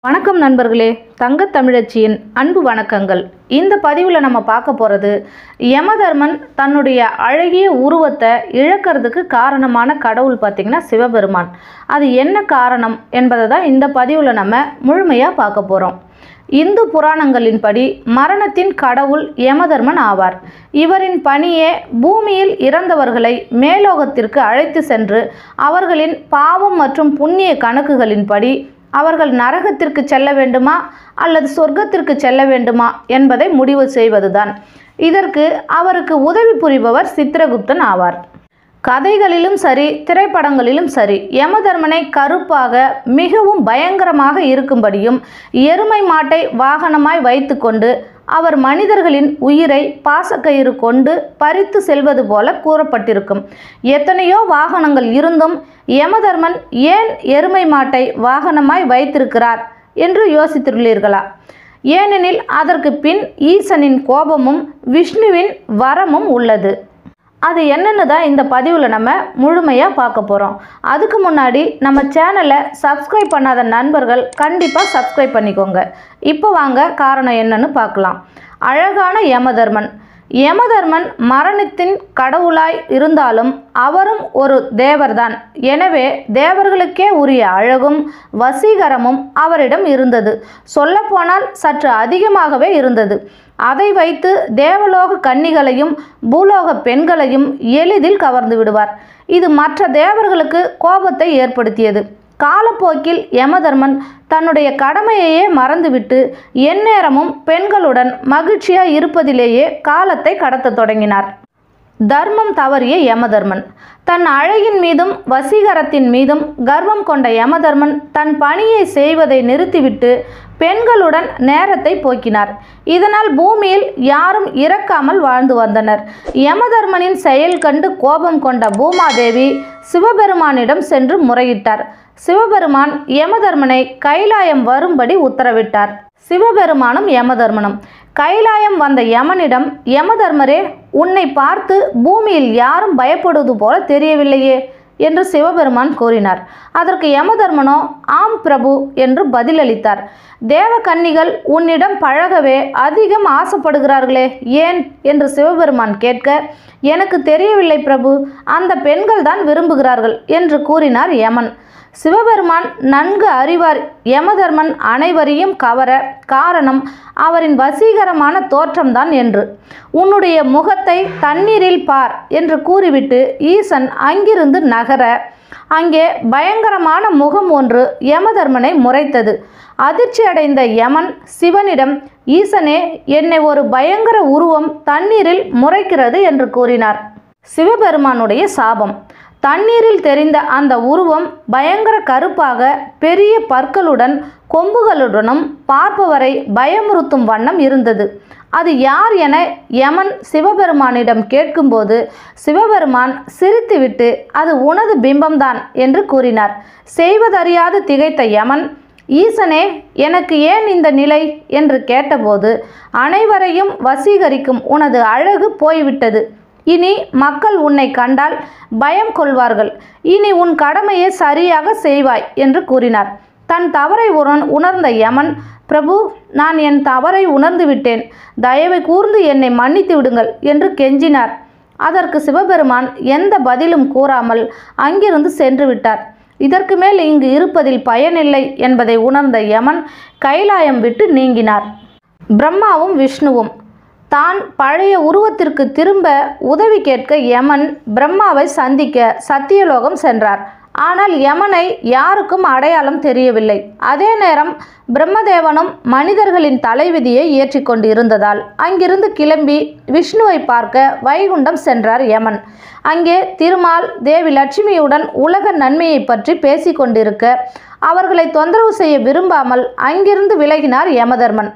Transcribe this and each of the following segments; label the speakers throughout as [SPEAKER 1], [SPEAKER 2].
[SPEAKER 1] வணக்கம் நண்பர்களே தங்கத் தமிழச்சியின் அன்பு வணக்கங்கள் இந்த பதிவில் நம்ம பார்க்க போகிறது யமதர்மன் தன்னுடைய அழகிய உருவத்தை இழக்கிறதுக்கு காரணமான கடவுள் பார்த்திங்கன்னா சிவபெருமான் அது என்ன காரணம் என்பதை தான் இந்த பதிவில் நம்ம முழுமையாக பார்க்க போகிறோம் இந்து புராணங்களின்படி மரணத்தின் கடவுள் யமதர்மன் ஆவார் இவரின் பணியே பூமியில் இறந்தவர்களை மேலோகத்திற்கு அழைத்து சென்று அவர்களின் பாவம் மற்றும் புண்ணிய கணக்குகளின்படி அவர்கள் நரகத்திற்கு செல்ல வேண்டுமா அல்லது சொர்க்கத்திற்கு செல்ல வேண்டுமா என்பதை முடிவு செய்வதுதான் இதற்கு அவருக்கு உதவி புரிபவர் சித்திரகுப்தன் ஆவார் கதைகளிலும் சரி திரைப்படங்களிலும் சரி யமதர்மனை கருப்பாக மிகவும் பயங்கரமாக இருக்கும்படியும் எருமை மாட்டை வாகனமாய் வைத்துக்கொண்டு அவர் மனிதர்களின் உயிரை பாசக்கயிறு கொண்டு பறித்து செல்வது போல கூறப்பட்டிருக்கும் எத்தனையோ வாகனங்கள் இருந்தும் யமதர்மன் ஏன் எருமை மாட்டை வாகனமாய் வைத்திருக்கிறார் என்று யோசித்துள்ளீர்களா ஏனெனில் அதற்கு பின் ஈசனின் கோபமும் விஷ்ணுவின் வரமும் உள்ளது அது என்னன்னு தான் இந்த பதிவில் நம்ம முழுமையாக பார்க்க போகிறோம் அதுக்கு முன்னாடி நம்ம சேனலை சப்ஸ்கிரைப் பண்ணாத நண்பர்கள் கண்டிப்பாக சப்ஸ்கிரைப் பண்ணிக்கோங்க இப்போ வாங்க காரணம் என்னன்னு பார்க்கலாம் அழகான யமதர்மன் யமதர்மன் மரணத்தின் கடவுளாய் இருந்தாலும் அவரும் ஒரு தேவர்தான் எனவே தேவர்களுக்கே உரிய அழகும் வசீகரமும் அவரிடம் இருந்தது சொல்லப்போனால் சற்று அதிகமாகவே இருந்தது அதை வைத்து தேவலோக கன்னிகளையும் பூலோக பெண்களையும் எளிதில் கவர்ந்து விடுவார் இது மற்ற தேவர்களுக்கு கோபத்தை ஏற்படுத்தியது காலப்போக்கில் யமதர்மன் தன்னுடைய கடமையையே மறந்துவிட்டு எந்நேரமும் பெண்களுடன் மகிழ்ச்சியாக இருப்பதிலேயே காலத்தை கடத்தத் தொடங்கினார் தர்மம் தவறிய யமதர்மன் தன் அழகின் மீதும் வசீகரத்தின் மீதும் கர்வம் கொண்ட யமதர்மன் தன் பணியை செய்வதை நிறுத்திவிட்டு பெண்களுடன் நேரத்தை போக்கினார் இதனால் பூமியில் யாரும் இறக்காமல் வாழ்ந்து வந்தனர் யமதர்மனின் செயல் கண்டு கோபம் கொண்ட பூமாதேவி சிவபெருமானிடம் சென்று முறையிட்டார் சிவபெருமான் யமதர்மனை கைலாயம் வரும்படி உத்தரவிட்டார் சிவபெருமானும் யமதர்மனும் கைலாயம் வந்த யமனிடம் யமதர்மரே உன்னை பார்த்து பூமியில் யாரும் பயப்படுவது போல தெரியவில்லையே என்று சிவபெருமான் கூறினார் அதற்கு யமதர்மனோ ஆம் பிரபு என்று பதிலளித்தார் தேவகன்னிகள் உன்னிடம் பழகவே அதிகம் ஆசைப்படுகிறார்களே ஏன் என்று சிவபெருமான் கேட்க எனக்கு தெரியவில்லை பிரபு அந்த பெண்கள் தான் விரும்புகிறார்கள் என்று கூறினார் யமன் சிவபெருமான் நன்கு அறிவார் யமதர்மன் அனைவரையும் கவர காரணம் அவரின் வசீகரமான தோற்றம்தான் என்று உன்னுடைய முகத்தை தண்ணீரில் பார் என்று கூறிவிட்டு ஈசன் அங்கிருந்து நகர அங்கே பயங்கரமான முகம் ஒன்று யமதர்மனை முறைத்தது அதிர்ச்சி அடைந்த யமன் சிவனிடம் ஈசனே என்னை ஒரு பயங்கர உருவம் தண்ணீரில் முறைக்கிறது என்று கூறினார் சிவபெருமானுடைய சாபம் தண்ணீரில் தெரிந்த அந்த உருவம் பயங்கர கருப்பாக பெரிய பற்களுடன் கொம்புகளுடனும் பார்ப்பவரை பயமுறுத்தும் வண்ணம் இருந்தது அது யார் என யமன் சிவபெருமானிடம் கேட்கும்போது சிவபெருமான் சிரித்துவிட்டு அது உனது பிம்பம்தான் என்று கூறினார் செய்வதறியாது திகைத்த யமன் ஈசனே எனக்கு ஏன் இந்த நிலை என்று கேட்டபோது அனைவரையும் வசீகரிக்கும் உனது அழகு போய்விட்டது இனி மக்கள் உன்னை கண்டால் பயம் கொள்வார்கள் இனி உன் கடமையை சரியாக செய்வாய் என்று கூறினார் தன் தவறை உணர் உணர்ந்த யமன் பிரபு நான் என் தவறை உணர்ந்து விட்டேன் தயவை கூர்ந்து என்னை மன்னித்து விடுங்கள் என்று கெஞ்சினார் அதற்கு சிவபெருமான் எந்த பதிலும் கூறாமல் அங்கிருந்து சென்று விட்டார் இதற்கு மேல் இங்கு இருப்பதில் பயனில்லை என்பதை உணர்ந்த யமன் கைலாயம் விட்டு நீங்கினார் பிரம்மாவும் விஷ்ணுவும் தான் பழைய உருவத்திற்கு திரும்ப உதவி கேட்க யமன் பிரம்மாவை சந்திக்க சத்தியலோகம் சென்றார் ஆனால் யமனை யாருக்கும் அடையாளம் தெரியவில்லை அதே நேரம் பிரம்மதேவனும் மனிதர்களின் தலைவிதியை ஏற்றிக்கொண்டு இருந்ததால் அங்கிருந்து கிளம்பி விஷ்ணுவை பார்க்க வைகுண்டம் சென்றார் யமன் அங்கே திருமால் தேவி லட்சுமியுடன் உலக நன்மையை பற்றி பேசிக்கொண்டிருக்க அவர்களை தொந்தரவு செய்ய விரும்பாமல் அங்கிருந்து விலகினார் யமதர்மன்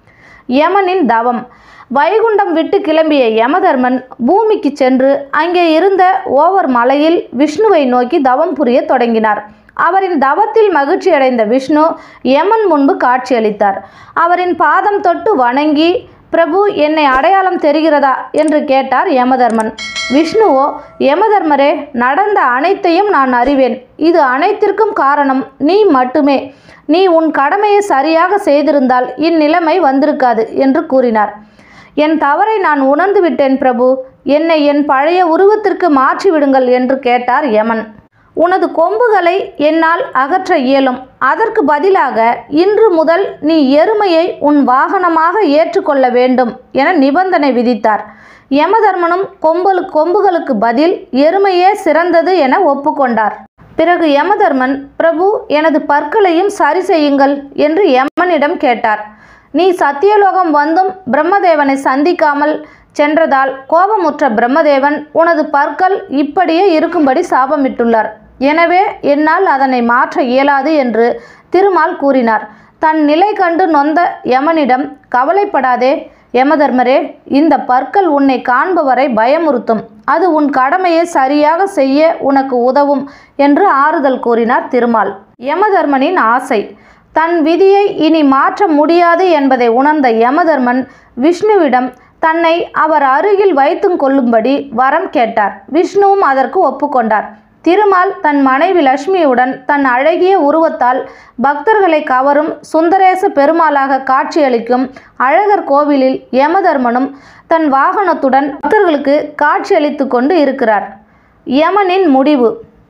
[SPEAKER 1] யமனின் தவம் வைகுண்டம் விட்டு கிளம்பிய யமதர்மன் பூமிக்கு சென்று அங்கே இருந்த ஓவர் மலையில் விஷ்ணுவை நோக்கி தவம் புரிய தொடங்கினார் அவரின் தவத்தில் மகிழ்ச்சியடைந்த விஷ்ணு யமன் முன்பு காட்சியளித்தார் அவரின் பாதம் தொட்டு வணங்கி பிரபு என்னை அடையாளம் தெரிகிறதா என்று கேட்டார் யமதர்மன் விஷ்ணுவோ யமதர்மரே நடந்த அனைத்தையும் நான் அறிவேன் இது அனைத்திற்கும் காரணம் நீ மட்டுமே நீ உன் கடமையை சரியாக செய்திருந்தால் இந்நிலைமை வந்திருக்காது என்று கூறினார் என் தவறை நான் உணர்ந்து விட்டேன் பிரபு என்னை என் பழைய உருவத்திற்கு மாற்றி விடுங்கள் என்று கேட்டார் யமன் உனது கொம்புகளை என்னால் அகற்ற இயலும் அதற்கு பதிலாக இன்று முதல் நீ எருமையை உன் வாகனமாக ஏற்றுக்கொள்ள வேண்டும் என நிபந்தனை விதித்தார் யமதர்மனும் கொம்பலு கொம்புகளுக்கு பதில் எருமையே சிறந்தது என ஒப்புக்கொண்டார் பிறகு யமதர்மன் பிரபு எனது பற்களையும் சரி செய்யுங்கள் என்று யமனிடம் கேட்டார் நீ சத்தியலோகம் வந்தும் பிரம்மதேவனை சந்திக்காமல் சென்றதால் கோபமுற்ற பிரம்மதேவன் உனது பற்கள் இப்படியே இருக்கும்படி சாபமிட்டுள்ளார் எனவே என்னால் அதனை மாற்ற இயலாது என்று திருமால் கூறினார் தன் நிலை கண்டு நொந்த யமனிடம் கவலைப்படாதே யமதர்மரே இந்த பற்கள் உன்னை காண்பவரை பயமுறுத்தும் அது உன் கடமையை சரியாக செய்ய உனக்கு உதவும் என்று ஆறுதல் கூறினார் திருமால் யமதர்மனின் ஆசை தன் விதியை இனி மாற்ற முடியாது என்பதை உணர்ந்த யமதர்மன் விஷ்ணுவிடம் தன்னை அவர் அருகில் வைத்துக் கொள்ளும்படி வரம் கேட்டார் விஷ்ணுவும் அதற்கு ஒப்புக்கொண்டார் திருமால் தன் மனைவி லட்சுமியுடன் தன் அழகிய உருவத்தால் பக்தர்களை கவரும் சுந்தரேச பெருமாளாக காட்சியளிக்கும் அழகர் கோவிலில் யமதர்மனும் தன் வாகனத்துடன் பக்தர்களுக்கு காட்சியளித்து கொண்டு இருக்கிறார் யமனின் முடிவு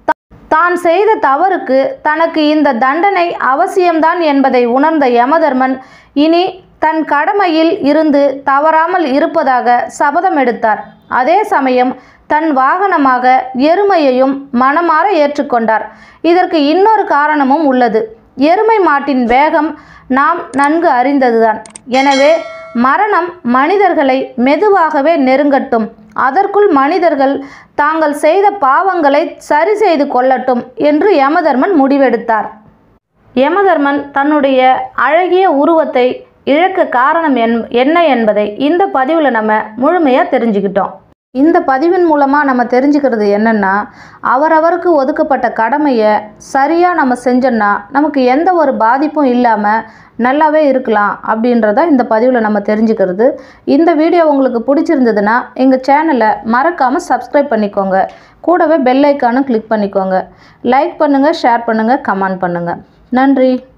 [SPEAKER 1] தான் செய்த தவறுக்கு தனக்கு இந்த தண்டனை அவசியம்தான் என்பதை உணர்ந்த யமதர்மன் இனி தன் கடமையில் இருந்து தவறாமல் இருப்பதாக சபதம் எடுத்தார் அதே சமயம் தன் வாகனமாக எருமையையும் மனமாற ஏற்றுக்கொண்டார் இதற்கு இன்னொரு காரணமும் உள்ளது எருமை மாட்டின் வேகம் நாம் நன்கு அறிந்ததுதான் எனவே மரணம் மனிதர்களை மெதுவாகவே நெருங்கட்டும் அதற்குள் மனிதர்கள் தாங்கள் செய்த பாவங்களை சரி செய்து கொள்ளட்டும் என்று யமதர்மன் முடிவெடுத்தார் யமதர்மன் தன்னுடைய அழகிய உருவத்தை இழக்க காரணம் என் என்ன என்பதை இந்த பதிவில் நம்ம முழுமையாக தெரிஞ்சுக்கிட்டோம் இந்த பதிவின் மூலமாக நம்ம தெரிஞ்சுக்கிறது என்னென்னா அவரவருக்கு ஒதுக்கப்பட்ட கடமையை சரியாக நம்ம செஞ்சோன்னா நமக்கு எந்த ஒரு பாதிப்பும் இல்லாமல் நல்லாவே இருக்கலாம் அப்படின்றத இந்த பதிவில் நம்ம தெரிஞ்சுக்கிறது இந்த வீடியோ உங்களுக்கு பிடிச்சிருந்ததுன்னா எங்கள் சேனலை மறக்காமல் சப்ஸ்கிரைப் பண்ணிக்கோங்க கூடவே பெல் ஐக்கானும் கிளிக் பண்ணிக்கோங்க லைக் பண்ணுங்கள் ஷேர் பண்ணுங்கள் கமெண்ட் பண்ணுங்கள் நன்றி